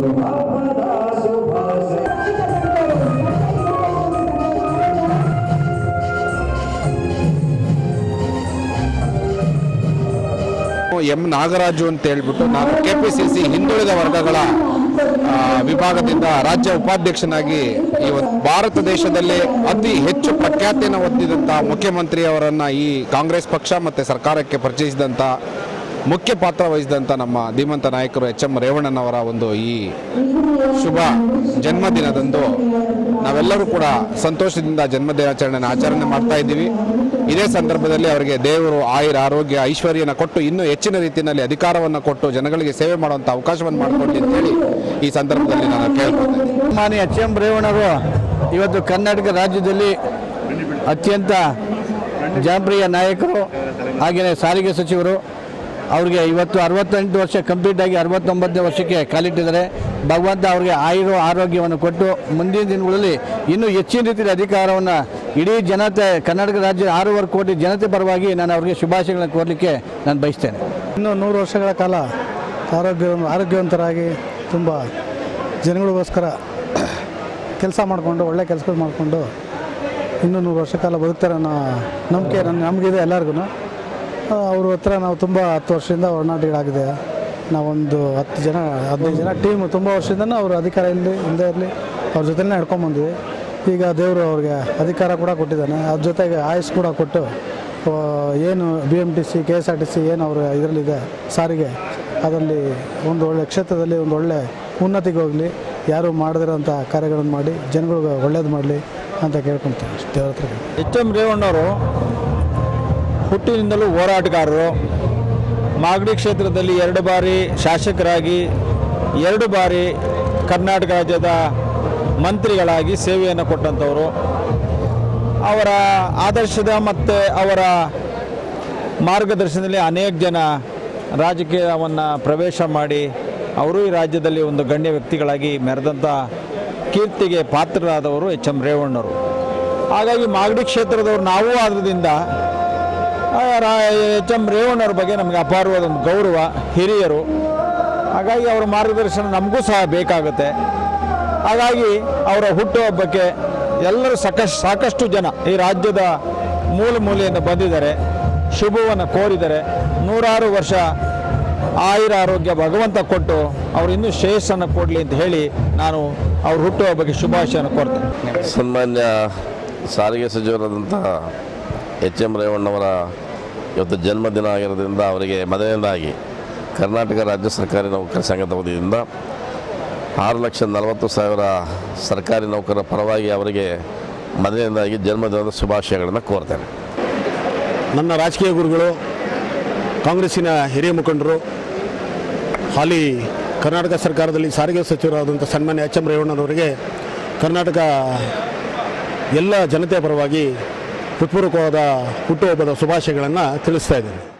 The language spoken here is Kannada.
ಎಂ ನಾಗರಾಜು ಅಂತ ಹೇಳ್ಬಿಟ್ಟು ನಾನು ಕೆಪಿಸಿಸಿ ಹಿಂದುಳಿದ ವರ್ಗಗಳ ಆ, ವಿಭಾಗದಿಂದ ರಾಜ್ಯ ಉಪಾಧ್ಯಕ್ಷನಾಗಿ ಇವತ್ತು ಭಾರತ ದೇಶದಲ್ಲಿ ಅತಿ ಹೆಚ್ಚು ಪ್ರಖ್ಯಾತಿಯನ್ನು ಹೊಂದಿದಂಥ ಮುಖ್ಯಮಂತ್ರಿಯವರನ್ನ ಈ ಕಾಂಗ್ರೆಸ್ ಪಕ್ಷ ಮತ್ತು ಸರ್ಕಾರಕ್ಕೆ ಪರಿಚಯಿಸಿದಂಥ ಮುಖ್ಯ ಪಾತ್ರ ವಹಿಸಿದಂಥ ನಮ್ಮ ಧೀಮಂತ ನಾಯಕರು ಎಚ್ ಎಂ ರೇವಣ್ಣನವರ ಒಂದು ಈ ಶುಭ ಜನ್ಮದಿನದಂದು ನಾವೆಲ್ಲರೂ ಕೂಡ ಸಂತೋಷದಿಂದ ಜನ್ಮದಿನಾಚರಣೆಯನ್ನು ಆಚರಣೆ ಮಾಡ್ತಾ ಇದ್ದೀವಿ ಇದೇ ಸಂದರ್ಭದಲ್ಲಿ ಅವರಿಗೆ ದೇವರು ಆಯುರ ಆರೋಗ್ಯ ಐಶ್ವರ್ಯನ ಕೊಟ್ಟು ಇನ್ನೂ ಹೆಚ್ಚಿನ ರೀತಿಯಲ್ಲಿ ಅಧಿಕಾರವನ್ನು ಕೊಟ್ಟು ಜನಗಳಿಗೆ ಸೇವೆ ಮಾಡುವಂಥ ಅವಕಾಶವನ್ನು ಮಾಡಿಕೊಡ್ಲಿ ಅಂತೇಳಿ ಈ ಸಂದರ್ಭದಲ್ಲಿ ನಾನು ಕೇಳ್ಕೊಳ್ತೇನೆ ಮಾನ್ಯ ಎಚ್ ಎಂ ರೇವಣ್ಣರು ಇವತ್ತು ಕರ್ನಾಟಕ ರಾಜ್ಯದಲ್ಲಿ ಅತ್ಯಂತ ಜನಪ್ರಿಯ ನಾಯಕರು ಹಾಗೆಯೇ ಸಾರಿಗೆ ಸಚಿವರು ಅವ್ರಿಗೆ ಇವತ್ತು ಅರವತ್ತೆಂಟು ವರ್ಷ ಕಂಪ್ಲೀಟ್ ಆಗಿ ಅರವತ್ತೊಂಬತ್ತನೇ ವರ್ಷಕ್ಕೆ ಕಾಲಿಟ್ಟಿದ್ದಾರೆ ಭಗವಂತ ಅವ್ರಿಗೆ ಆಯುರು ಆರೋಗ್ಯವನ್ನು ಕೊಟ್ಟು ಮುಂದಿನ ದಿನಗಳಲ್ಲಿ ಇನ್ನೂ ಹೆಚ್ಚಿನ ರೀತಿಯಲ್ಲಿ ಅಧಿಕಾರವನ್ನು ಇಡೀ ಜನತೆ ಕರ್ನಾಟಕ ರಾಜ್ಯ ಆರೂವರೆ ಕೋಟಿ ಜನತೆ ಪರವಾಗಿ ನಾನು ಅವ್ರಿಗೆ ಶುಭಾಶಯಗಳನ್ನು ಕೋರಲಿಕ್ಕೆ ನಾನು ಬಯಸ್ತೇನೆ ಇನ್ನು ನೂರು ವರ್ಷಗಳ ಕಾಲ ಆರೋಗ್ಯ ಆರೋಗ್ಯವಂತರಾಗಿ ತುಂಬ ಜನಗಳಿಗೋಸ್ಕರ ಕೆಲಸ ಮಾಡಿಕೊಂಡು ಒಳ್ಳೆ ಕೆಲಸಗಳು ಮಾಡಿಕೊಂಡು ಇನ್ನೂ ನೂರು ವರ್ಷ ಕಾಲ ಬದುಕ್ತಾರೆ ಅನ್ನೋ ನಂಬಿಕೆ ನನ್ನ ನಮಗಿದೆ ಎಲ್ಲರಿಗೂ ಅವ್ರ ಹತ್ರ ನಾವು ತುಂಬ ಹತ್ತು ವರ್ಷದಿಂದ ಒಡನಾಟಿಗಳಾಗಿದೆ ನಾವೊಂದು ಹತ್ತು ಜನ ಹದಿನೈದು ಜನ ಟೀಮು ತುಂಬ ವರ್ಷದಿಂದನೂ ಅವರು ಅಧಿಕಾರ ಇರಲಿ ಇಲ್ಲದೇ ಇರಲಿ ಅವ್ರ ಜೊತೆಲೇ ನಡ್ಕೊಂಬಂದ್ವಿ ಈಗ ದೇವರು ಅವ್ರಿಗೆ ಅಧಿಕಾರ ಕೂಡ ಕೊಟ್ಟಿದ್ದಾನೆ ಅದ್ರ ಜೊತೆಗೆ ಆಯುಸ್ ಕೂಡ ಕೊಟ್ಟು ಆ, ಏನು B M T C K S R T C ಏನು ಅವರ ಇದರಲ್ಲಿದೆ ಸಾರಿಗೆ ಅದರಲ್ಲಿ ಒಂದು ಒಳ್ಳೆ ಕ್ಷೇತ್ರದಲ್ಲಿ ಒಂದು ಒಳ್ಳೆ ಉನ್ನತಿಗೆ ಹೋಗಲಿ ಯಾರು ಮಾಡದಿರೋಂಥ ಕಾರ್ಯಗಳನ್ನು ಮಾಡಿ ಜನಗಳಿಗೆ ಒಳ್ಳೇದು ಮಾಡಲಿ ಅಂತ ಕೇಳ್ಕೊಳ್ತೀನಿ ಅಷ್ಟೇ ದೇವ್ರ ಹತ್ರ ಎಚ್ ಎಂ ರೇವಣ್ಣವರು ಹುಟ್ಟಿನಿಂದಲೂ ಹೋರಾಟಗಾರರು ಮಾಗಡಿ ಕ್ಷೇತ್ರದಲ್ಲಿ ಎರಡು ಬಾರಿ ಶಾಸಕರಾಗಿ ಎರಡು ಬಾರಿ ಕರ್ನಾಟಕ ರಾಜ್ಯದ ಮಂತ್ರಿಗಳಾಗಿ ಸೇವೆಯನ್ನು ಕೊಟ್ಟಂಥವರು ಅವರ ಆದರ್ಶದ ಮತ್ತು ಅವರ ಮಾರ್ಗದರ್ಶನದಲ್ಲಿ ಅನೇಕ ಜನ ರಾಜಕೀಯವನ್ನು ಪ್ರವೇಶ ಮಾಡಿ ಅವರು ಈ ರಾಜ್ಯದಲ್ಲಿ ಒಂದು ಗಣ್ಯ ವ್ಯಕ್ತಿಗಳಾಗಿ ಮೆರೆದಂಥ ಕೀರ್ತಿಗೆ ಪಾತ್ರರಾದವರು ಎಚ್ ಎಂ ರೇವಣ್ಣವರು ಹಾಗಾಗಿ ಮಾಗಡಿ ಕ್ಷೇತ್ರದವರು ನಾವು ಆದ್ರಿಂದ ಎಚ್ ಎಂ ರೇವಣ್ಣವ್ರ ಬಗ್ಗೆ ನಮಗೆ ಅಪಾರವಾದ ಒಂದು ಗೌರವ ಹಿರಿಯರು ಹಾಗಾಗಿ ಅವರ ಮಾರ್ಗದರ್ಶನ ನಮಗೂ ಸಹ ಬೇಕಾಗುತ್ತೆ ಹಾಗಾಗಿ ಅವರ ಹುಟ್ಟುಹಬ್ಬಕ್ಕೆ ಎಲ್ಲರೂ ಸಾಕಷ್ಟು ಸಾಕಷ್ಟು ಜನ ಈ ರಾಜ್ಯದ ಮೂಲ ಮೂಲೆಯಿಂದ ಬಂದಿದ್ದಾರೆ ಶುಭವನ್ನು ಕೋರಿದ್ದಾರೆ ನೂರಾರು ವರ್ಷ ಆಯುರ ಆರೋಗ್ಯ ಭಗವಂತ ಕೊಟ್ಟು ಅವರು ಇನ್ನೂ ಶ್ರೇಯಸ್ಸನ್ನು ಕೊಡಲಿ ಅಂತ ಹೇಳಿ ನಾನು ಅವ್ರ ಹುಟ್ಟುಹಬ್ಬಕ್ಕೆ ಶುಭಾಶಯವನ್ನು ಕೋರ್ತೇನೆ ಸನ್ಮಾನ್ಯ ಸಾರಿಗೆ ಸಚಿವರಾದಂಥ ಎಚ್ ಎಂ ರೇವಣ್ಣವರ ಇವತ್ತು ಜನ್ಮದಿನ ಆಗಿರೋದ್ರಿಂದ ಅವರಿಗೆ ಮೊದಲನೇದಾಗಿ ಕರ್ನಾಟಕ ರಾಜ್ಯ ಸರ್ಕಾರಿ ನೌಕರ ಸಂಘದ ವತಿಯಿಂದ ಆರು ಲಕ್ಷ ನಲವತ್ತು ಸಾವಿರ ಸರ್ಕಾರಿ ನೌಕರರ ಪರವಾಗಿ ಅವರಿಗೆ ಮೊದಲನೇದಾಗಿ ಜನ್ಮದಿನದ ಶುಭಾಶಯಗಳನ್ನು ಕೋರ್ತೇನೆ ನನ್ನ ರಾಜಕೀಯ ಗುರುಗಳು ಕಾಂಗ್ರೆಸ್ಸಿನ ಹಿರಿಯ ಮುಖಂಡರು ಹಾಲಿ ಕರ್ನಾಟಕ ಸರ್ಕಾರದಲ್ಲಿ ಸಾರಿಗೆ ಸಚಿವರಾದಂಥ ಸನ್ಮಾನ್ಯ ಎಚ್ ಎಂ ರೇವಣ್ಣನವರಿಗೆ ಕರ್ನಾಟಕ ಎಲ್ಲ ಜನತೆಯ ಪರವಾಗಿ ಹೃತ್ಪೂರ್ವಕವಾದ ಹುಟ್ಟುಹಬ್ಬದ ಶುಭಾಶಯಗಳನ್ನು ತಿಳಿಸ್ತಾ ಇದ್ದೇನೆ